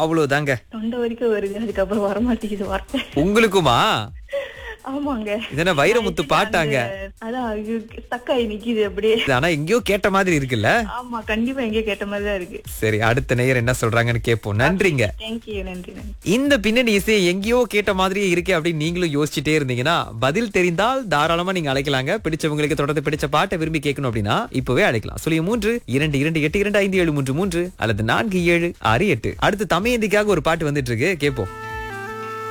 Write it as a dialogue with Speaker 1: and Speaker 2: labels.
Speaker 1: அவ்வளவுதாங்க
Speaker 2: தொண்டை வரைக்கும் வருது அதுக்கப்புறம் வர மாட்டேங்குது வார்த்தை
Speaker 1: உங்களுக்குமா
Speaker 2: ஆமாங்க
Speaker 1: இதென்ன வைரமுத்து பாட்டாங்க
Speaker 2: அதான் ஸ்டக்காயி நிக்குது அப்படியே
Speaker 1: இது ஆனா எங்கேயோ கேட்ட மாதிரி இருக்குல்ல
Speaker 2: ஆமா கண்டிப்பா எங்கேயோ கேட்ட மாதிரி தான் இருக்கு
Speaker 1: சரி அடுத்த நேயர் என்ன சொல்றாங்கன்னு கேட்போம் நன்றிங்க
Speaker 2: தேங்க்யூ நன்றி நன்றி
Speaker 1: இந்த பின்னணி இசை எங்கேயோ கேட்ட மாதிரியே இருக்கே அப்படின்னு நீங்களும் யோசிச்சுட்டே இருந்தீங்கன்னா பதில் தெரிந்தால் தாராளமா நீங்க அழைக்கலாங்க பிடிச்சவங்களுக்கு தொடர்ந்து பிடிச்ச பாட்டை விரும்பி கேட்கணும் அப்படின்னா இப்பவே அழைக்கலாம் சொல்லிய மூன்று இரண்டு இரண்டு எட்டு இரண்டு ஐந்து ஏழு மூன்று மூன்று அல்லது நான்கு ஏழு ஆறு எட்டு அடுத்து தமையந்திக்காக ஒரு பாட்டு வந்துட்டு இருக்கு கேட்போம்